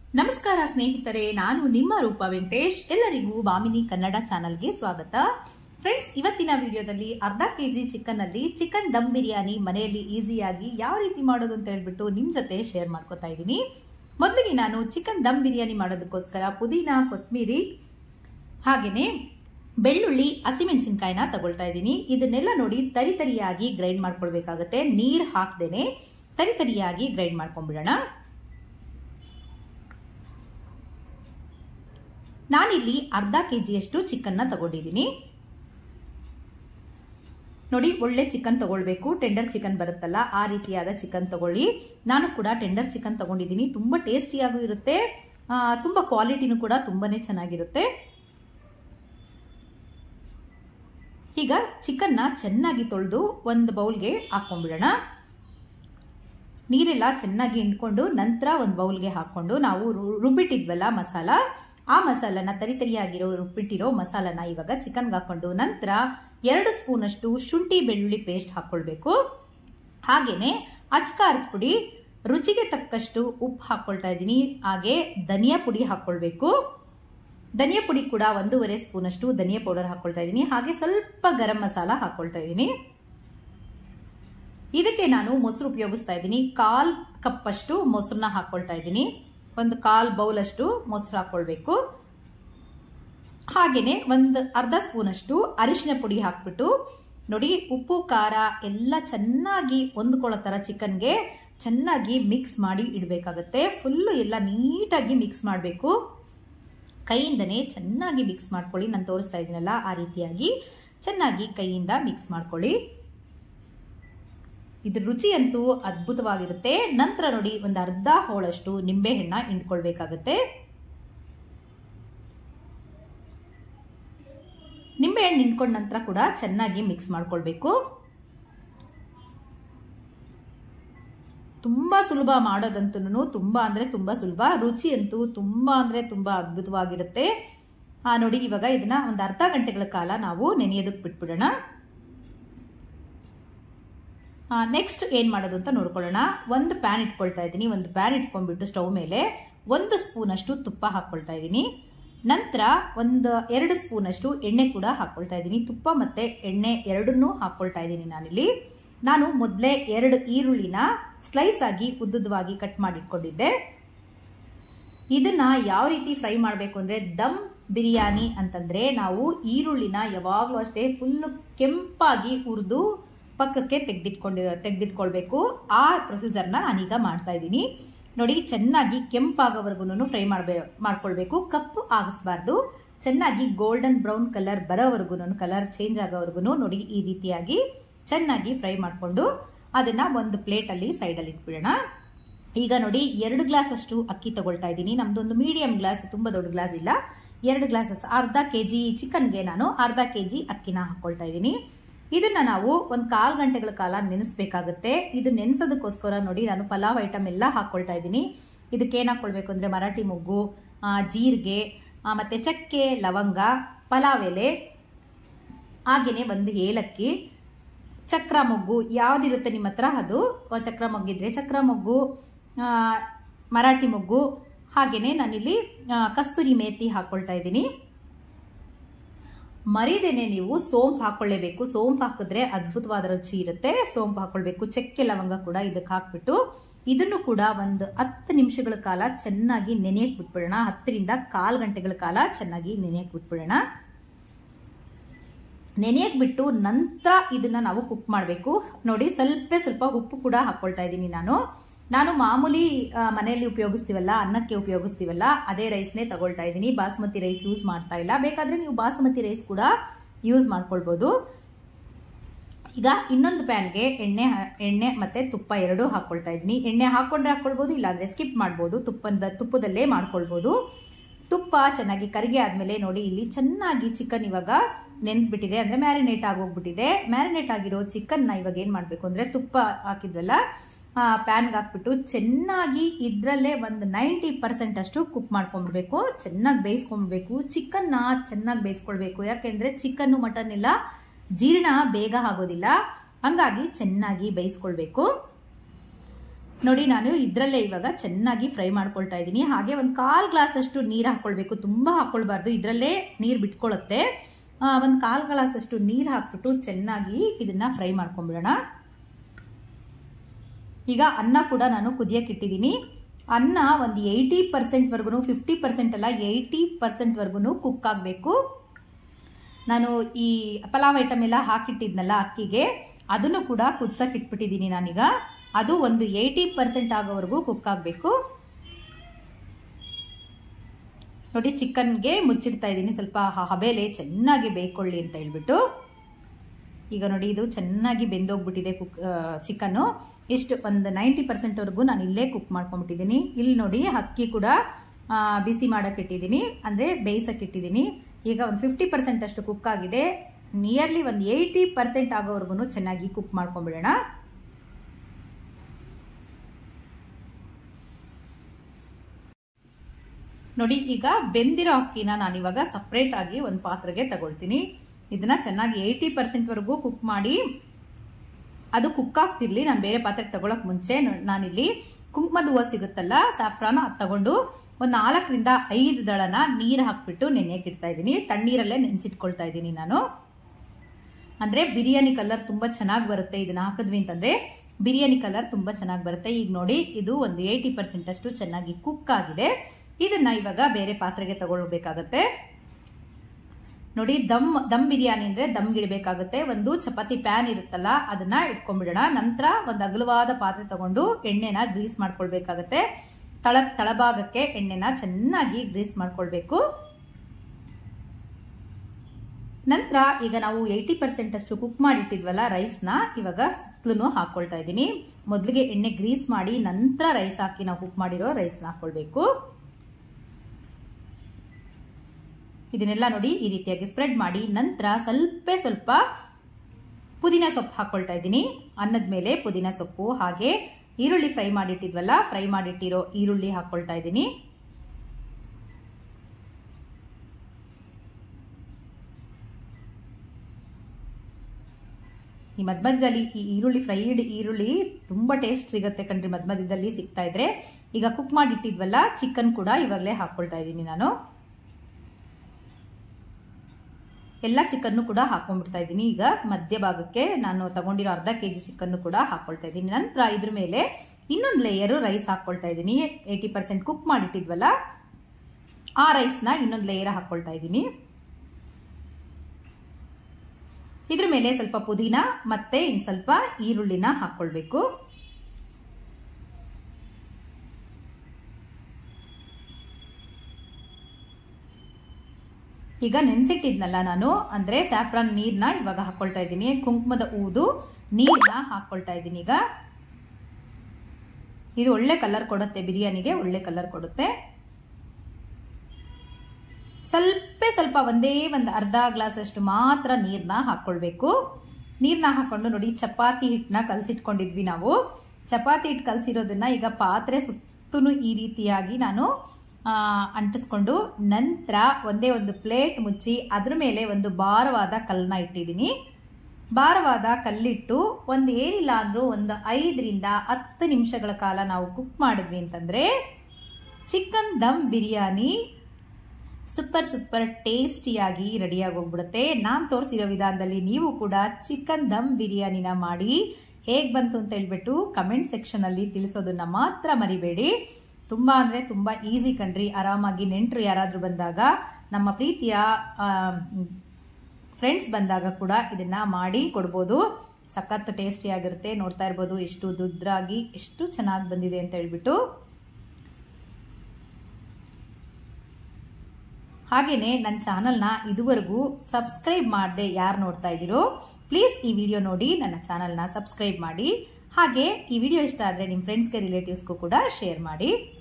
ನಮಸ್ಕಾರ ಸ್ನೇಹಿತರೆ ನಾನು ನಿಮ್ಮ ರೂಪ ವೆಂಕಟೇಶ್ ಎಲ್ಲರಿಗೂ ಬಾಮಿನಿ ಕನ್ನಡ ಚಾನಲ್ಗೆ ಸ್ವಾಗತ ಫ್ರೆಂಡ್ಸ್ ಇವತ್ತಿನ ವಿಡಿಯೋದಲ್ಲಿ ಅರ್ಧ ಕೆ ಜಿ ಚಿಕನ್ನಲ್ಲಿ ಚಿಕನ್ ದಮ್ ಬಿರಿಯಾನಿ ಮನೆಯಲ್ಲಿ ಈಸಿಯಾಗಿ ಯಾವ ರೀತಿ ಮಾಡೋದು ಅಂತ ಹೇಳ್ಬಿಟ್ಟು ನಿಮ್ಮ ಜೊತೆ ಶೇರ್ ಮಾಡ್ಕೋತಾ ಇದ್ದೀನಿ ಮೊದಲಿಗೆ ನಾನು ಚಿಕನ್ ದಮ್ ಬಿರಿಯಾನಿ ಮಾಡೋದಕ್ಕೋಸ್ಕರ ಪುದೀನ ಕೊತ್ತಂಬರಿ ಹಾಗೆಯೇ ಬೆಳ್ಳುಳ್ಳಿ ಹಸಿಮೆಣಸಿನ್ಕಾಯಿನ ತಗೊಳ್ತಾ ಇದ್ದೀನಿ ಇದನ್ನೆಲ್ಲ ನೋಡಿ ತರಿ ತರಿಯಾಗಿ ಗ್ರೈಂಡ್ ಮಾಡ್ಕೊಳ್ಬೇಕಾಗತ್ತೆ ನೀರು ಹಾಕ್ದೇನೆ ತರಿ ತರಿಯಾಗಿ ಗ್ರೈಂಡ್ ಮಾಡ್ಕೊಂಡ್ಬಿಡೋಣ ನಾನಿಲ್ಲಿ ಅರ್ಧ ಕೆ ಜಿಯಷ್ಟು ಚಿಕನ್ನ ತಗೊಂಡಿದ್ದೀನಿ ನೋಡಿ ಒಳ್ಳೆ ಚಿಕನ್ ತಗೊಳ್ಬೇಕು ಟೆಂಡರ್ ಚಿಕನ್ ಬರುತ್ತಲ್ಲ ಆ ರೀತಿಯಾದ ಚಿಕನ್ ತಗೊಳ್ಳಿ ನಾನು ಕೂಡ ಟೆಂಡರ್ ಚಿಕನ್ ತಗೊಂಡಿದ್ದೀನಿ ತುಂಬ ಟೇಸ್ಟಿಯಾಗೂ ಇರುತ್ತೆ ತುಂಬ ಕ್ವಾಲಿಟಿನೂ ಕೂಡ ತುಂಬಾನೇ ಚೆನ್ನಾಗಿರುತ್ತೆ ಈಗ ಚಿಕನ್ನ ಚೆನ್ನಾಗಿ ತೊಳೆದು ಒಂದು ಬೌಲ್ಗೆ ಹಾಕೊಂಡ್ಬಿಡೋಣ ನೀರೆಲ್ಲ ಚೆನ್ನಾಗಿ ಹಿಂಡ್ಕೊಂಡು ನಂತರ ಒಂದು ಬೌಲ್ಗೆ ಹಾಕ್ಕೊಂಡು ನಾವು ರುಬ್ಬಿಟ್ಟಿದ್ವಲ್ಲ ಮಸಾಲ ಆ ಮಸಾಲನ ತರಿ ತರಿಯಾಗಿರೋ ರುಬ್ಬಿಟ್ಟಿರೋ ಮಸಾಲನ ಇವಾಗ ಚಿಕನ್ಗೆ ಹಾಕೊಂಡು ನಂತರ ಎರಡು ಸ್ಪೂನಷ್ಟು ಶುಂಠಿ ಬೆಳ್ಳುಳ್ಳಿ ಪೇಸ್ಟ್ ಹಾಕ್ಕೊಳ್ಬೇಕು ಹಾಗೇನೆ ಅಚ್ಕಾರದ ಪುಡಿ ರುಚಿಗೆ ತಕ್ಕಷ್ಟು ಉಪ್ಪು ಹಾಕ್ಕೊಳ್ತಾ ಇದ್ದೀನಿ ಹಾಗೆ ಧನಿಯಾ ಪುಡಿ ಹಾಕ್ಕೊಳ್ಬೇಕು ಧನಿಯಾ ಪುಡಿ ಕೂಡ ಒಂದೂವರೆ ಸ್ಪೂನಷ್ಟು ಧನಿಯಾ ಪೌಡರ್ ಹಾಕ್ಕೊಳ್ತಾ ಇದ್ದೀನಿ ಹಾಗೆ ಸ್ವಲ್ಪ ಗರಂ ಮಸಾಲ ಹಾಕ್ಕೊಳ್ತಾ ಇದ್ದೀನಿ ಇದಕ್ಕೆ ನಾನು ಮೊಸರು ಉಪಯೋಗಿಸ್ತಾ ಇದ್ದೀನಿ ಕಾಲ್ ಕಪ್ಪಷ್ಟು ಮೊಸರನ್ನ ಹಾಕ್ಕೊಳ್ತಾ ಇದ್ದೀನಿ ಒಂದು ಕಾಲ್ ಬೌಲ್ ಅಷ್ಟು ಮೊಸರು ಹಾಕ್ಕೊಳ್ಬೇಕು ಹಾಗೆಯೇ ಒಂದು ಅರ್ಧ ಸ್ಪೂನಷ್ಟು ಅರಿಶಿನ ಪುಡಿ ಹಾಕ್ಬಿಟ್ಟು ನೋಡಿ ಉಪ್ಪು ಖಾರ ಎಲ್ಲ ಚೆನ್ನಾಗಿ ಹೊಂದ್ಕೊಳ್ಳೋ ಥರ ಚಿಕನ್ಗೆ ಚೆನ್ನಾಗಿ ಮಿಕ್ಸ್ ಮಾಡಿ ಇಡಬೇಕಾಗತ್ತೆ ಫುಲ್ಲು ಎಲ್ಲ ನೀಟಾಗಿ ಮಿಕ್ಸ್ ಮಾಡಬೇಕು ಕೈಯಿಂದನೇ ಚೆನ್ನಾಗಿ ಮಿಕ್ಸ್ ಮಾಡ್ಕೊಳ್ಳಿ ನಾನು ತೋರಿಸ್ತಾ ಇದ್ದೀನಲ್ಲ ಆ ರೀತಿಯಾಗಿ ಚೆನ್ನಾಗಿ ಕೈಯಿಂದ ಮಿಕ್ಸ್ ಮಾಡ್ಕೊಳ್ಳಿ ಇದ್ರ ರುಚಿ ಅಂತೂ ಅದ್ಭುತವಾಗಿರುತ್ತೆ ನಂತರ ನೋಡಿ ಒಂದು ಅರ್ಧ ಹೋಳಷ್ಟು ನಿಂಬೆ ಹಣ್ಣ ಹಿಂಡ್ಕೊಳ್ಬೇಕಾಗತ್ತೆ ನಿಂಬೆ ಹಣ್ಣು ಹಿಂಡ್ಕೊಂಡ ನಂತರ ಕೂಡ ಚೆನ್ನಾಗಿ ಮಿಕ್ಸ್ ಮಾಡ್ಕೊಳ್ಬೇಕು ತುಂಬಾ ಸುಲಭ ಮಾಡೋದಂತೂ ತುಂಬಾ ಅಂದ್ರೆ ತುಂಬಾ ಸುಲಭ ರುಚಿ ಅಂತೂ ತುಂಬಾ ಅಂದ್ರೆ ತುಂಬಾ ಅದ್ಭುತವಾಗಿರುತ್ತೆ ಆ ನೋಡಿ ಇವಾಗ ಇದನ್ನ ಒಂದು ಅರ್ಧ ಗಂಟೆಗಳ ಕಾಲ ನಾವು ನೆನೆಯೋದಕ್ಕೆ ಬಿಟ್ಬಿಡೋಣ ನೆಕ್ಸ್ಟ್ ಏನು ಮಾಡೋದು ಅಂತ ನೋಡ್ಕೊಳ್ಳೋಣ ಒಂದು ಪ್ಯಾನ್ ಇಟ್ಕೊಳ್ತಾ ಇದ್ದೀನಿ ಒಂದು ಪ್ಯಾನ್ ಇಟ್ಕೊಂಡ್ಬಿಟ್ಟು ಸ್ಟವ್ ಮೇಲೆ ಒಂದು ಸ್ಪೂನಷ್ಟು ತುಪ್ಪ ಹಾಕ್ಕೊಳ್ತಾ ಇದ್ದೀನಿ ನಂತರ ಒಂದು ಎರಡು ಸ್ಪೂನಷ್ಟು ಎಣ್ಣೆ ಕೂಡ ಹಾಕ್ಕೊಳ್ತಾ ಇದ್ದೀನಿ ತುಪ್ಪ ಮತ್ತು ಎಣ್ಣೆ ಎರಡನ್ನೂ ಹಾಕ್ಕೊಳ್ತಾ ಇದ್ದೀನಿ ನಾನಿಲ್ಲಿ ನಾನು ಮೊದಲೇ ಎರಡು ಈರುಳ್ಳಿನ ಸ್ಲೈಸ್ ಆಗಿ ಉದ್ದುದವಾಗಿ ಕಟ್ ಮಾಡಿಟ್ಕೊಂಡಿದ್ದೆ ಇದನ್ನ ಯಾವ ರೀತಿ ಫ್ರೈ ಮಾಡಬೇಕು ಅಂದರೆ ದಮ್ ಬಿರಿಯಾನಿ ಅಂತಂದರೆ ನಾವು ಈರುಳ್ಳಿನ ಯಾವಾಗಲೂ ಅಷ್ಟೇ ಫುಲ್ಲು ಕೆಂಪಾಗಿ ಹುರಿದು ಪಕ್ಕಕ್ಕೆ ತೆಗೆದಿಟ್ಕೊಂಡಿರೋ ತೆಗೆದಿಟ್ಕೊಳ್ಬೇಕು ಆ ಪ್ರೊಸೀಜರ್ನ ನಾನೀಗ ಮಾಡ್ತಾ ಇದ್ದೀನಿ ನೋಡಿ ಚೆನ್ನಾಗಿ ಕೆಂಪಾಗೋವರೆಗೂ ಫ್ರೈ ಮಾಡಬೇ ಮಾಡ್ಕೊಳ್ಬೇಕು ಕಪ್ಪು ಆಗಿಸ್ಬಾರ್ದು ಚೆನ್ನಾಗಿ ಗೋಲ್ಡನ್ ಬ್ರೌನ್ ಕಲರ್ ಬರೋವರೆಗೂ ಕಲರ್ ಚೇಂಜ್ ಆಗೋವರೆಗೂ ನೋಡಿ ಈ ರೀತಿಯಾಗಿ ಚೆನ್ನಾಗಿ ಫ್ರೈ ಮಾಡಿಕೊಂಡು ಅದನ್ನ ಒಂದು ಪ್ಲೇಟಲ್ಲಿ ಸೈಡಲ್ಲಿ ಇಟ್ಬಿಡೋಣ ಈಗ ನೋಡಿ ಎರಡು ಗ್ಲಾಸ್ ಅಷ್ಟು ಅಕ್ಕಿ ತಗೊಳ್ತಾ ಇದ್ದೀನಿ ನಮ್ದೊಂದು ಮೀಡಿಯಂ ಗ್ಲಾಸ್ ತುಂಬ ದೊಡ್ಡ ಗ್ಲಾಸ್ ಇಲ್ಲ ಎರಡು ಗ್ಲಾಸಸ್ ಅರ್ಧ ಕೆ ಜಿ ಚಿಕನ್ಗೆ ನಾನು ಅರ್ಧ ಕೆ ಜಿ ಅಕ್ಕಿನ ಹಾಕ್ಕೊಳ್ತಾ ಇದ್ದೀನಿ ಇದನ್ನ ನಾವು ಒಂದು ಕಾಲು ಗಂಟೆಗಳ ಕಾಲ ನೆನೆಸ್ಬೇಕಾಗುತ್ತೆ ಇದು ನೆನೆಸೋದಕ್ಕೋಸ್ಕರ ನೋಡಿ ನಾನು ಪಲಾವ್ ಐಟಮ್ ಎಲ್ಲ ಹಾಕ್ಕೊಳ್ತಾ ಇದ್ದೀನಿ ಇದಕ್ಕೆ ಏನು ಹಾಕ್ಕೊಳ್ಬೇಕು ಅಂದರೆ ಮರಾಠಿ ಮೊಗ್ಗು ಜೀರಿಗೆ ಮತ್ತು ಚಕ್ಕೆ ಲವಂಗ ಪಲಾವ್ ಎಲೆ ಹಾಗೆಯೇ ಒಂದು ಏಲಕ್ಕಿ ಚಕ್ರ ಮೊಗ್ಗು ಯಾವುದಿರುತ್ತೆ ನಿಮ್ಮ ಹತ್ರ ಅದು ಚಕ್ರ ಮೊಗ್ಗಿದ್ರೆ ಚಕ್ರ ಮೊಗ್ಗು ಮರಾಠಿ ಮೊಗ್ಗು ಹಾಗೆಯೇ ನಾನಿಲ್ಲಿ ಕಸ್ತೂರಿ ಮೇಥಿ ಹಾಕ್ಕೊಳ್ತಾ ಇದ್ದೀನಿ ಮರಿದೇನೆ ನೀವು ಸೋಂಪು ಹಾಕೊಳ್ಳೇಬೇಕು ಸೋಂಪು ಹಾಕಿದ್ರೆ ಅದ್ಭುತವಾದ ರುಚಿ ಇರುತ್ತೆ ಸೋಂಪು ಹಾಕೊಳ್ಬೇಕು ಚಕ್ಕೆ ಲವಂಗ ಕೂಡ ಇದಕ್ಕೆ ಹಾಕ್ಬಿಟ್ಟು ಇದನ್ನು ಕೂಡ ಒಂದು ಹತ್ತು ನಿಮಿಷಗಳ ಕಾಲ ಚೆನ್ನಾಗಿ ನೆನೆಯಕ್ಕೆ ಬಿಟ್ಬಿಡೋಣ ಹತ್ತರಿಂದ ಕಾಲು ಗಂಟೆಗಳ ಕಾಲ ಚೆನ್ನಾಗಿ ನೆನೆಯಕ್ಕೆ ಬಿಟ್ಬಿಡೋಣ ನೆನೆಯಕ್ಕೆ ಬಿಟ್ಟು ನಂತರ ಇದನ್ನ ನಾವು ಕುಕ್ ಮಾಡಬೇಕು ನೋಡಿ ಸ್ವಲ್ಪ ಸ್ವಲ್ಪ ಉಪ್ಪು ಕೂಡ ಹಾಕ್ಕೊಳ್ತಾ ಇದ್ದೀನಿ ನಾನು ನಾನು ಮಾಮೂಲಿ ಮನೆಯಲ್ಲಿ ಉಪಯೋಗಿಸ್ತೀವಲ್ಲ ಅನ್ನಕ್ಕೆ ಉಪಯೋಗಿಸ್ತೀವಲ್ಲ ಅದೇ ರೈಸ್ನೇ ತಗೊಳ್ತಾ ಇದ್ದೀನಿ ಬಾಸ್ಮತಿ ರೈಸ್ ಯೂಸ್ ಮಾಡ್ತಾ ಇಲ್ಲ ಬೇಕಾದರೆ ನೀವು ಬಾಸ್ಮತಿ ರೈಸ್ ಕೂಡ ಯೂಸ್ ಮಾಡ್ಕೊಳ್ಬೋದು ಈಗ ಇನ್ನೊಂದು ಪ್ಯಾನ್ಗೆ ಎಣ್ಣೆ ಎಣ್ಣೆ ಮತ್ತು ತುಪ್ಪ ಎರಡೂ ಹಾಕ್ಕೊಳ್ತಾ ಇದ್ದೀನಿ ಎಣ್ಣೆ ಹಾಕ್ಕೊಂಡ್ರೆ ಹಾಕ್ಕೊಳ್ಬೋದು ಇಲ್ಲಾಂದರೆ ಸ್ಕಿಪ್ ಮಾಡ್ಬೋದು ತುಪ್ಪದ ತುಪ್ಪದಲ್ಲೇ ಮಾಡ್ಕೊಳ್ಬೋದು ತುಪ್ಪ ಚೆನ್ನಾಗಿ ಕರಿಗೆ ಆದಮೇಲೆ ನೋಡಿ ಇಲ್ಲಿ ಚೆನ್ನಾಗಿ ಚಿಕನ್ ಇವಾಗ ನೆನ್ಬಿಟ್ಟಿದೆ ಅಂದರೆ ಮ್ಯಾರಿನೇಟ್ ಆಗೋಗ್ಬಿಟ್ಟಿದೆ ಮ್ಯಾರಿನೇಟ್ ಆಗಿರೋ ಚಿಕನ್ನ ಇವಾಗ ಏನು ಮಾಡಬೇಕು ಅಂದರೆ ತುಪ್ಪ ಹಾಕಿದ್ವಲ್ಲ ಪ್ಯಾನ್ಗೆ ಹಾಕ್ಬಿಟ್ಟು ಚೆನ್ನಾಗಿ ಇದರಲ್ಲೇ ಒಂದು ನೈಂಟಿ ಪರ್ಸೆಂಟ್ ಅಷ್ಟು ಕುಕ್ ಮಾಡ್ಕೊಂಡ್ಬಿಡ್ಬೇಕು ಚೆನ್ನಾಗಿ ಬೇಯಿಸ್ಕೊಂಡ್ಬಿಡ್ಬೇಕು ಚಿಕನ್ನ ಚೆನ್ನಾಗಿ ಬೇಯಿಸ್ಕೊಳ್ಬೇಕು ಯಾಕೆಂದರೆ ಚಿಕನ್ನು ಮಟನ್ ಎಲ್ಲ ಜೀರ್ಣ ಬೇಗ ಆಗೋದಿಲ್ಲ ಹಂಗಾಗಿ ಚೆನ್ನಾಗಿ ಬೇಯಿಸ್ಕೊಳ್ಬೇಕು ನೋಡಿ ನಾನು ಇದರಲ್ಲೇ ಇವಾಗ ಚೆನ್ನಾಗಿ ಫ್ರೈ ಮಾಡ್ಕೊಳ್ತಾ ಇದ್ದೀನಿ ಹಾಗೆ ಒಂದು ಕಾಲು ಗ್ಲಾಸ್ ಅಷ್ಟು ನೀರು ಹಾಕ್ಕೊಳ್ಬೇಕು ತುಂಬ ಹಾಕ್ಕೊಳ್ಬಾರ್ದು ಇದರಲ್ಲೇ ನೀರು ಬಿಟ್ಕೊಳ್ಳುತ್ತೆ ಒಂದು ಕಾಲು ಗ್ಲಾಸ್ ಅಷ್ಟು ನೀರು ಹಾಕ್ಬಿಟ್ಟು ಚೆನ್ನಾಗಿ ಇದನ್ನ ಫ್ರೈ ಮಾಡ್ಕೊಂಡ್ಬಿಡೋಣ ಈಗ ಅನ್ನ ಕೂಡ ನಾನು ಕುದಿಯಕ್ಕೆ ಇಟ್ಟಿದ್ದೀನಿ ಅನ್ನ ಒಂದು ಏಯ್ಟಿ ಪರ್ಸೆಂಟ್ವರೆಗೂ ಫಿಫ್ಟಿ ಪರ್ಸೆಂಟ್ ಅಲ್ಲ ಏಯ್ಟಿ ಪರ್ಸೆಂಟ್ವರೆಗೂ ಕುಕ್ ಆಗಬೇಕು ನಾನು ಈ ಪಲಾವ್ ಐಟಮ್ ಎಲ್ಲ ಹಾಕಿಟ್ಟಿದ್ನಲ್ಲ ಅಕ್ಕಿಗೆ ಅದನ್ನು ಕೂಡ ಕುದ್ಸಕ್ಕೆ ಇಟ್ಬಿಟ್ಟಿದ್ದೀನಿ ನಾನೀಗ ಅದು ಒಂದು ಏಯ್ಟಿ ಪರ್ಸೆಂಟ್ ಆಗೋವರೆಗೂ ಕುಕ್ ಆಗಬೇಕು ನೋಡಿ ಚಿಕನ್ಗೆ ಮುಚ್ಚಿಡ್ತಾ ಇದ್ದೀನಿ ಸ್ವಲ್ಪ ಹಬೇಲೆ ಚೆನ್ನಾಗಿ ಬೇಯ್ಕೊಳ್ಳಿ ಅಂತ ಹೇಳ್ಬಿಟ್ಟು ಈಗ ನೋಡಿ ಇದು ಚೆನ್ನಾಗಿ ಬೆಂದೋಗ್ಬಿಟ್ಟಿದೆ ಕುಕ್ ಚಿಕನ್ನು ಇಷ್ಟು ಒಂದು ನೈಂಟಿ ಪರ್ಸೆಂಟ್ವರೆಗೂ ನಾನು ಇಲ್ಲೇ ಕುಕ್ ಮಾಡ್ಕೊಂಡ್ಬಿಟ್ಟಿದ್ದೀನಿ ಇಲ್ಲಿ ನೋಡಿ ಅಕ್ಕಿ ಕೂಡ ಬಿಸಿ ಮಾಡೋಕೆ ಇಟ್ಟಿದ್ದೀನಿ ಅಂದರೆ ಬೇಯಿಸಕ್ಕೆ ಇಟ್ಟಿದ್ದೀನಿ ಈಗ ಒಂದು ಫಿಫ್ಟಿ ಪರ್ಸೆಂಟ್ ಅಷ್ಟು ಕುಕ್ ಆಗಿದೆ ನಿಯರ್ಲಿ ಒಂದು ಏಯ್ಟಿ ಪರ್ಸೆಂಟ್ ಆಗೋವರೆಗೂ ಚೆನ್ನಾಗಿ ಕುಕ್ ಮಾಡ್ಕೊಂಡ್ಬಿಡೋಣ ನೋಡಿ ಈಗ ಬೆಂದಿರೋ ಅಕ್ಕಿನ ನಾನಿವಾಗ ಸಪ್ರೇಟ್ ಆಗಿ ಒಂದು ಪಾತ್ರೆಗೆ ತಗೊಳ್ತೀನಿ ಇದನ್ನ ಚೆನ್ನಾಗಿ ಏಯ್ಟಿ ಪರ್ಸೆಂಟ್ವರೆಗೂ ಕುಕ್ ಮಾಡಿ ಅದು ಕುಕ್ ಆಗ್ತಿರ್ಲಿ ನಾನು ಬೇರೆ ಪಾತ್ರೆಗೆ ತಗೊಳಕ್ ಮುಂಚೆ ನಾನಿಲ್ಲಿ ಕುಂಕುಮದ ಹೂವು ಸಿಗುತ್ತಲ್ಲ ಸಾಫ್ರಾನ್ ಅದು ತಗೊಂಡು ಒಂದು ನಾಲ್ಕರಿಂದ ಐದು ದಳನ ನೀರು ಹಾಕ್ಬಿಟ್ಟು ನೆನೆಯಕ್ಕೆ ಇಡ್ತಾ ಇದ್ದೀನಿ ತಣ್ಣೀರಲ್ಲೇ ನೆನೆಸಿಟ್ಕೊಳ್ತಾ ಇದ್ದೀನಿ ನಾನು ಅಂದ್ರೆ ಬಿರಿಯಾನಿ ಕಲರ್ ತುಂಬಾ ಚೆನ್ನಾಗಿ ಬರುತ್ತೆ ಇದನ್ನ ಹಾಕಿದ್ವಿ ಅಂತಂದ್ರೆ ಬಿರಿಯಾನಿ ಕಲರ್ ತುಂಬಾ ಚೆನ್ನಾಗಿ ಬರುತ್ತೆ ಈಗ ನೋಡಿ ಇದು ಒಂದು ಏಯ್ಟಿ ಪರ್ಸೆಂಟ್ ಅಷ್ಟು ಚೆನ್ನಾಗಿ ಕುಕ್ ಆಗಿದೆ ಇದನ್ನ ಇವಾಗ ಬೇರೆ ಪಾತ್ರೆಗೆ ತಗೊಳ್ಬೇಕಾಗತ್ತೆ ನೋಡಿ ದಮ್ ದಮ್ ಬಿರಿಯಾನಿ ಅಂದ್ರೆ ದಮ್ ಇಡಬೇಕಾಗುತ್ತೆ ಒಂದು ಚಪಾತಿ ಪ್ಯಾನ್ ಇರುತ್ತಲ್ಲ ಅದನ್ನ ಇಟ್ಕೊಂಡ್ಬಿಡೋಣ ನಂತರ ಒಂದು ಅಗಲವಾದ ಪಾತ್ರೆ ತಗೊಂಡು ಎಣ್ಣೆನ ಗ್ರೀಸ್ ಮಾಡ್ಕೊಳ್ಬೇಕಾಗತ್ತೆ ತಳ ತಳಭಾಗಕ್ಕೆ ಎಣ್ಣೆನ ಚೆನ್ನಾಗಿ ಗ್ರೀಸ್ ಮಾಡ್ಕೊಳ್ಬೇಕು ನಂತರ ಈಗ ನಾವು ಏಯ್ಟಿ ಪರ್ಸೆಂಟ್ ಅಷ್ಟು ಕುಕ್ ಮಾಡಿಟ್ಟಿದ್ವಲ್ಲ ರೈಸ್ನ ಇವಾಗ ಸುತ್ತಲೂ ಹಾಕೊಳ್ತಾ ಇದ್ದೀನಿ ಮೊದಲಿಗೆ ಎಣ್ಣೆ ಗ್ರೀಸ್ ಮಾಡಿ ನಂತರ ರೈಸ್ ಹಾಕಿ ನಾವು ಕುಕ್ ಮಾಡಿರೋ ರೈಸ್ನ ಹಾಕೊಳ್ಬೇಕು ಇದನ್ನೆಲ್ಲ ನೋಡಿ ಈ ರೀತಿಯಾಗಿ ಸ್ಪ್ರೆಡ್ ಮಾಡಿ ನಂತರ ಸ್ವಲ್ಪ ಸ್ವಲ್ಪ ಪುದೀನ ಸೊಪ್ಪು ಹಾಕೊಳ್ತಾ ಇದ್ದೀನಿ ಅನ್ನದ ಮೇಲೆ ಪುದೀನ ಸೊಪ್ಪು ಹಾಗೆ ಈರುಳ್ಳಿ ಫ್ರೈ ಮಾಡಿಟ್ಟಿದ್ವಲ್ಲ ಫ್ರೈ ಮಾಡಿಟ್ಟಿರೋ ಈರುಳ್ಳಿ ಹಾಕೊಳ್ತಾ ಇದ್ದೀನಿ ಈ ಮಧ್ಮಧ್ಯದಲ್ಲಿ ಈ ಈರುಳ್ಳಿ ಫ್ರೈಡ್ ಈರುಳ್ಳಿ ತುಂಬ ಟೇಸ್ಟ್ ಸಿಗುತ್ತೆ ಕಣ್ರಿ ಮಧ್ಮಧ್ಯದಲ್ಲಿ ಸಿಗ್ತಾ ಇದ್ರೆ ಈಗ ಕುಕ್ ಮಾಡಿಟ್ಟಿದ್ವಲ್ಲ ಚಿಕನ್ ಕೂಡ ಇವಾಗಲೇ ಹಾಕೊಳ್ತಾ ಇದ್ದೀನಿ ನಾನು ಎಲ್ಲ ಚಿಕನ್ನು ಕೂಡ ಹಾಕೊಂಡ್ಬಿಡ್ತಾ ಇದ್ದೀನಿ ಈಗ ಮಧ್ಯ ಭಾಗಕ್ಕೆ ನಾನು ತಗೊಂಡಿರೋ ಅರ್ಧ ಕೆ ಜಿ ಚಿಕನ್ನು ಕೂಡ ಹಾಕೊಳ್ತಾ ಇದ್ದೀನಿ ನಂತರ ಇದ್ರ ಮೇಲೆ ಇನ್ನೊಂದು ಲೇಯರು ರೈಸ್ ಹಾಕೊಳ್ತಾ ಇದ್ದೀನಿ ಏಯ್ಟಿ ಪರ್ಸೆಂಟ್ ಕುಕ್ ಮಾಡಿಟ್ಟಿದ್ವಲ್ಲ ಆ ರೈಸ್ನ ಇನ್ನೊಂದು ಲೇಯರ್ ಹಾಕೊಳ್ತಾ ಇದ್ದೀನಿ ಇದ್ರ ಮೇಲೆ ಸ್ವಲ್ಪ ಪುದೀನ ಮತ್ತೆ ಇನ್ನು ಸ್ವಲ್ಪ ಈರುಳ್ಳಿನ ಹಾಕೊಳ್ಬೇಕು ಈಗ ನೆನ್ಸಿಟ್ಟಿದ್ನಲ್ಲ ನಾನು ಅಂದ್ರೆ ಸ್ಯಾಫ್ರಾನ್ ನೀರ್ನ ಇವಾಗ ಹಾಕೊಳ್ತಾ ಇದ್ದೀನಿ ಕುಂಕುಮದ ಊದು ನೀರ್ನ ಹಾಕೊಳ್ತಾ ಇದ್ದೀನಿ ಈಗ ಇದು ಒಳ್ಳೆ ಕಲರ್ ಕೊಡುತ್ತೆ ಬಿರಿಯಾನಿಗೆ ಒಳ್ಳೆ ಕಲರ್ ಕೊಡುತ್ತೆ ಸ್ವಲ್ಪ ಸ್ವಲ್ಪ ಒಂದೇ ಒಂದು ಅರ್ಧ ಗ್ಲಾಸ್ ಅಷ್ಟು ಮಾತ್ರ ನೀರ್ನ ಹಾಕೊಳ್ಬೇಕು ನೀರ್ನ ಹಾಕೊಂಡು ನೋಡಿ ಚಪಾತಿ ಹಿಟ್ಟನ್ನ ಕಲಸಿಟ್ಕೊಂಡಿದ್ವಿ ನಾವು ಚಪಾತಿ ಹಿಟ್ಟು ಕಲಸಿರೋದನ್ನ ಈಗ ಪಾತ್ರೆ ಸುತ್ತೂ ಈ ರೀತಿಯಾಗಿ ನಾನು ಅಂಟಿಸ್ಕೊಂಡು ನಂತರ ಒಂದೇ ಒಂದು ಪ್ಲೇಟ್ ಮುಚ್ಚಿ ಅದ್ರ ಮೇಲೆ ಒಂದು ಭಾರವಾದ ಕಲ್ಲನ್ನ ಇಟ್ಟಿದ್ದೀನಿ ಭಾರವಾದ ಕಲ್ಲಿಟ್ಟು ಒಂದು ಏನಿಲ್ಲ ಅಂದ್ರೂ ಒಂದು ಐದರಿಂದ ಹತ್ತು ನಿಮಿಷಗಳ ಕಾಲ ನಾವು ಕುಕ್ ಮಾಡಿದ್ವಿ ಅಂತಂದ್ರೆ chicken dum biryani super super ಟೇಸ್ಟಿಯಾಗಿ ರೆಡಿಯಾಗಿ ಹೋಗ್ಬಿಡುತ್ತೆ ನಾನು ತೋರಿಸಿರೋ ವಿಧಾನದಲ್ಲಿ ನೀವು ಕೂಡ ಚಿಕನ್ ದಮ್ ಬಿರಿಯಾನಿನ ಮಾಡಿ ಹೇಗೆ ಬಂತು ಅಂತ ಹೇಳ್ಬಿಟ್ಟು ಕಮೆಂಟ್ ಸೆಕ್ಷನಲ್ಲಿ ತಿಳಿಸೋದನ್ನ ಮಾತ್ರ ಮರಿಬೇಡಿ ತುಂಬ ಅಂದರೆ ತುಂಬ ಈಸಿ ಕಣ್ರಿ ಆರಾಮಾಗಿ ನೆಂಟರು ಯಾರಾದರೂ ಬಂದಾಗ ನಮ್ಮ ಪ್ರೀತಿಯ ಫ್ರೆಂಡ್ಸ್ ಬಂದಾಗ ಕೂಡ ಇದನ್ನ ಮಾಡಿ ಕೊಡ್ಬೋದು ಸಖತ್ ಟೇಸ್ಟಿಯಾಗಿರುತ್ತೆ ನೋಡ್ತಾ ಇರ್ಬೋದು ಎಷ್ಟು ದುದ್ರಾಗಿ ಎಷ್ಟು ಚೆನ್ನಾಗಿ ಬಂದಿದೆ ಅಂತ ಹೇಳ್ಬಿಟ್ಟು ಹಾಗೆಯೇ ನನ್ನ ಚಾನಲ್ನ ಇದುವರೆಗೂ ಸಬ್ಸ್ಕ್ರೈಬ್ ಮಾಡದೆ ಯಾರು ನೋಡ್ತಾ ಇದ್ದೀರೋ ಪ್ಲೀಸ್ ಈ ವಿಡಿಯೋ ನೋಡಿ ನನ್ನ ಚಾನಲ್ನ ಸಬ್ಸ್ಕ್ರೈಬ್ ಮಾಡಿ ಹಾಗೆ ಈ ವಿಡಿಯೋ ಇಷ್ಟ ಆದರೆ ನಿಮ್ಮ ಫ್ರೆಂಡ್ಸ್ಗೆ ರಿಲೇಟಿವ್ಸ್ಗೂ ಕೂಡ ಶೇರ್ ಮಾಡಿ